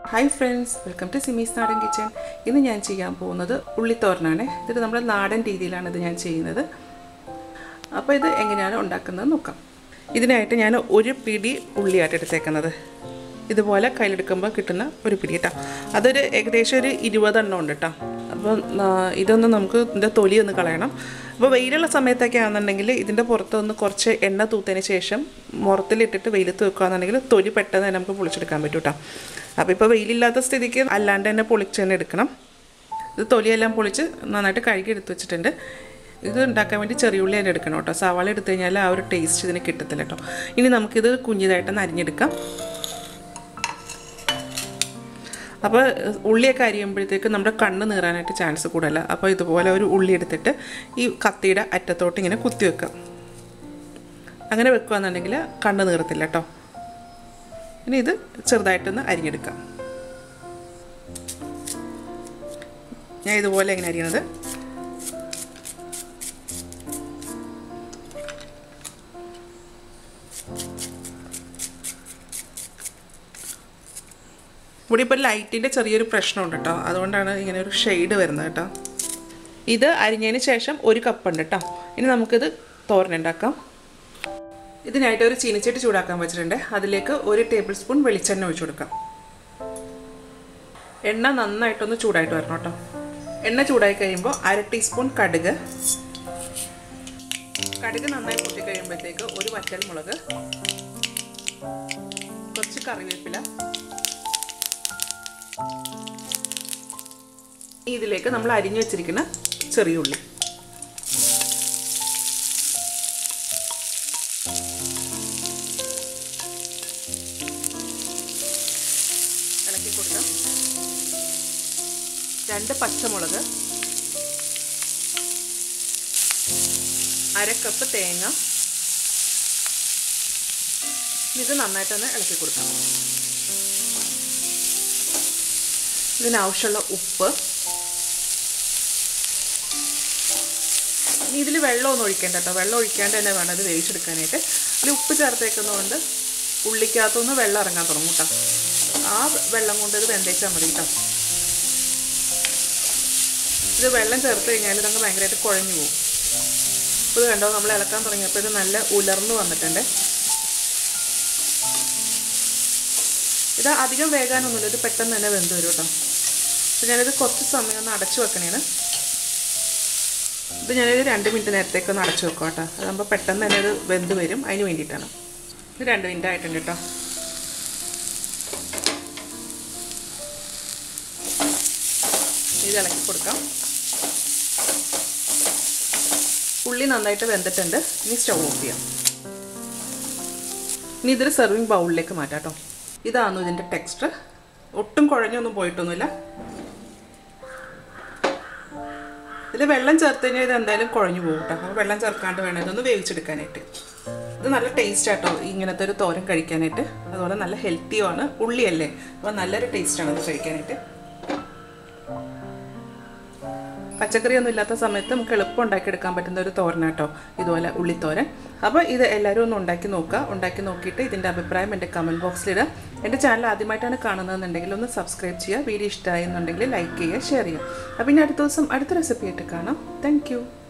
hi friends welcome to Simi's Nadan kitchen ഇന്ന് ഞാൻ ചെയ്യാൻ പോകുന്നത് ഉള്ളിത്തോരനാണ് ഇത് നമ്മുടെ നാടൻ രീതിയിലാണ് ഇത് ഞാൻ ചെയ്യുന്നത് അപ്പോൾ ഇത് എങ്ങനെയാണ് ഉണ്ടാക്കുന്നത് നോക്കാം ഇതിനായിട്ട് ഞാൻ ഒരു പിടി ഉള്ളിയായിട്ട് എടുത്തേക്കുന്നത് ഇതുപോലെ കയ്യിലെടുക്കുമ്പോൾ കിട്ടുന്ന ഒരു പിടി കേട്ടോ അതൊരു ഏകദേശം ഒരു ഇരുപതെണ്ണം ഉണ്ട് കേട്ടോ അപ്പോൾ ഇതൊന്ന് നമുക്ക് ഇതിൻ്റെ തൊലി ഒന്ന് കളയണം അപ്പോൾ വെയിലുള്ള സമയത്തൊക്കെ ആണെന്നുണ്ടെങ്കിൽ ഇതിൻ്റെ പുറത്തൊന്ന് കുറച്ച് എണ്ണ തൂത്തതിന് ശേഷം മുറത്തിലിട്ടിട്ട് വെയിലത്ത് വെക്കുകയാണെന്നുണ്ടെങ്കിൽ തൊലി പെട്ടെന്ന് തന്നെ നമുക്ക് പൊളിച്ചെടുക്കാൻ പറ്റും കേട്ടോ അപ്പോൾ ഇപ്പോൾ വെയിലില്ലാത്ത സ്ഥിതിക്ക് അല്ലാണ്ട് തന്നെ പൊളിച്ച് തന്നെ എടുക്കണം ഇത് തൊലിയെല്ലാം പൊളിച്ച് നന്നായിട്ട് കഴുകി എടുത്ത് വെച്ചിട്ടുണ്ട് ഇത് ഉണ്ടാക്കാൻ വേണ്ടി ചെറിയ ഉള്ളി തന്നെ എടുക്കണം കേട്ടോ സവാള എടുത്തു കഴിഞ്ഞാൽ ആ ഒരു ടേസ്റ്റ് ഇതിന് കിട്ടത്തില്ല കേട്ടോ ഇനി നമുക്കിത് കുഞ്ഞിതായിട്ടൊന്ന് അരിഞ്ഞെടുക്കാം അപ്പോൾ ഉള്ളിയൊക്കെ അരിയുമ്പോഴത്തേക്ക് നമ്മുടെ കണ്ണ് നീറാനായിട്ട് ചാൻസ് കൂടുതല അപ്പോൾ ഇതുപോലെ ഒരു ഉള്ളി എടുത്തിട്ട് ഈ കത്തിയുടെ അറ്റത്തോട്ട് ഇങ്ങനെ കുത്തി വെക്കാം അങ്ങനെ വെക്കുകയെന്നുണ്ടെങ്കിൽ കണ്ണ് നീറത്തില്ല കേട്ടോ ഇനി ഇത് ചെറുതായിട്ടൊന്ന് അരിഞ്ഞെടുക്കാം ഞാൻ ഇതുപോലെ എങ്ങനെ അരിയണത് ഇവിടെ ഇപ്പോൾ ലൈറ്റിൻ്റെ ചെറിയൊരു പ്രശ്നമുണ്ട് കേട്ടോ അതുകൊണ്ടാണ് ഇങ്ങനെ ഒരു ഷെയ്ഡ് വരുന്നത് കേട്ടോ ഇത് അരിഞ്ഞതിന് ശേഷം ഒരു കപ്പ് ഉണ്ട് കേട്ടോ ഇനി നമുക്കിത് തോരനുണ്ടാക്കാം ഇതിനായിട്ട് ഒരു ചീനിച്ചട്ടി ചൂടാക്കാൻ വെച്ചിട്ടുണ്ട് അതിലേക്ക് ഒരു ടേബിൾ സ്പൂൺ വെളിച്ചെണ്ണ ഒഴിച്ചു കൊടുക്കാം എണ്ണ നന്നായിട്ടൊന്ന് ചൂടായിട്ട് വരണം കേട്ടോ എണ്ണ ചൂടായി കഴിയുമ്പോൾ അര ടീസ്പൂൺ കടുക് കടുക് നന്നായി പൊട്ടി കഴിയുമ്പോഴത്തേക്ക് ഒരു വറ്റൽ മുളക് കുറച്ച് കറിവേപ്പില ഇതിലേക്ക് നമ്മൾ അരിഞ്ഞു വെച്ചിരിക്കുന്ന ചെറിയ ഉള്ളി ഇളക്കി കൊടുക്കാം രണ്ട് പച്ചമുളക് അര കപ്പ് തേങ്ങ ഇത് നന്നായിട്ടൊന്ന് ഇളക്കി കൊടുക്കാം ഇതിനാവശ്യമുള്ള ഉപ്പ് ഇനി ഇതിൽ വെള്ളമൊന്നും ഒഴിക്കേണ്ട കേട്ടോ വെള്ളം ഒഴിക്കാണ്ട് തന്നെ വേണം ഇത് വേവിച്ചെടുക്കാനായിട്ട് ഇതിൽ ഉപ്പ് ചേർത്തേക്കുന്നതുകൊണ്ട് ഉള്ളിക്കകത്തുനിന്ന് വെള്ളം ഇറങ്ങാൻ തുടങ്ങും കേട്ടോ ആ വെള്ളം കൊണ്ട് ഇത് വെന്തേച്ചാൽ മതി കേട്ടോ ഇത് വെള്ളം ചേർത്ത് കഴിഞ്ഞാൽ ഇതങ്ങ് ഭയങ്കരമായിട്ട് കുഴഞ്ഞു പോകും ഇപ്പോൾ ഇത് കണ്ടോ നമ്മൾ ഇളക്കാൻ തുടങ്ങിയപ്പോൾ ഇത് നല്ല ഉലർന്നു വന്നിട്ടുണ്ട് ഇത് അധികം വേകാനൊന്നുമില്ല ഇത് പെട്ടെന്ന് തന്നെ വെന്ത് വരും കേട്ടോ അപ്പോൾ ഞാനിത് കുറച്ച് സമയം ഒന്ന് അടച്ചു വെക്കണേണ് ഇത് ഞാനൊരു രണ്ട് മിനിറ്റ് നേരത്തേക്ക് ഒന്ന് അടച്ചു വെക്കാം കേട്ടോ അതാകുമ്പോൾ പെട്ടെന്ന് തന്നെ ഇത് വെന്ത് വരും അതിന് വേണ്ടിയിട്ടാണ് ഇത് രണ്ട് മിനിറ്റ് ആയിട്ടുണ്ട് കേട്ടോ ഇത് ഇളക്കി കൊടുക്കാം ഉള്ളി നന്നായിട്ട് വെന്തിട്ടുണ്ട് ഇനി സ്റ്റൗ ഓഫ് ചെയ്യാം ഇനി ഇതൊരു സെർവിങ് ബൗളിലേക്ക് മാറ്റാം കേട്ടോ ഇതാണ് ഇതിൻ്റെ ടെക്സ്ചർ ഒട്ടും കുഴഞ്ഞൊന്നും പോയിട്ടൊന്നുമില്ല ഇതിൽ വെള്ളം ചേർത്ത് കഴിഞ്ഞാൽ ഇത് എന്തായാലും കുഴഞ്ഞു പോകും കേട്ടോ അപ്പോൾ വെള്ളം ചേർക്കാണ്ട് വേണം ഇതൊന്ന് വേവിച്ചെടുക്കാനായിട്ട് ഇത് നല്ല ടേസ്റ്റ് ആട്ടോ ഇങ്ങനത്തെ ഒരു തോരൻ കഴിക്കാനായിട്ട് അതുപോലെ നല്ല ഹെൽത്തിയുമാണ് ഉള്ളിയല്ലേ അപ്പോൾ നല്ലൊരു ടേസ്റ്റാണ് ഇത് കഴിക്കാനായിട്ട് പച്ചക്കറിയൊന്നും ഇല്ലാത്ത സമയത്ത് നമുക്ക് എളുപ്പം ഉണ്ടാക്കിയെടുക്കാൻ പറ്റുന്ന ഒരു തോരനാട്ടോ ഇതുപോലെ ഉള്ളിത്തോരൻ അപ്പോൾ ഇത് എല്ലാവരും ഒന്ന് ഉണ്ടാക്കി നോക്കുക ഉണ്ടാക്കി നോക്കിയിട്ട് ഇതിൻ്റെ അഭിപ്രായം എൻ്റെ കമൻറ്റ് ബോക്സിലിടുക എൻ്റെ ചാനൽ ആദ്യമായിട്ടാണ് കാണുന്നതെന്നുണ്ടെങ്കിൽ ഒന്ന് സബ്സ്ക്രൈബ് ചെയ്യുക വീഡിയോ ഇഷ്ടമായി എന്നുണ്ടെങ്കിൽ ലൈക്ക് ചെയ്യുക ഷെയർ ചെയ്യുക അപ്പോൾ ഇനി അടുത്ത ദിവസം അടുത്ത റെസിപ്പി ആയിട്ട് കാണാം താങ്ക്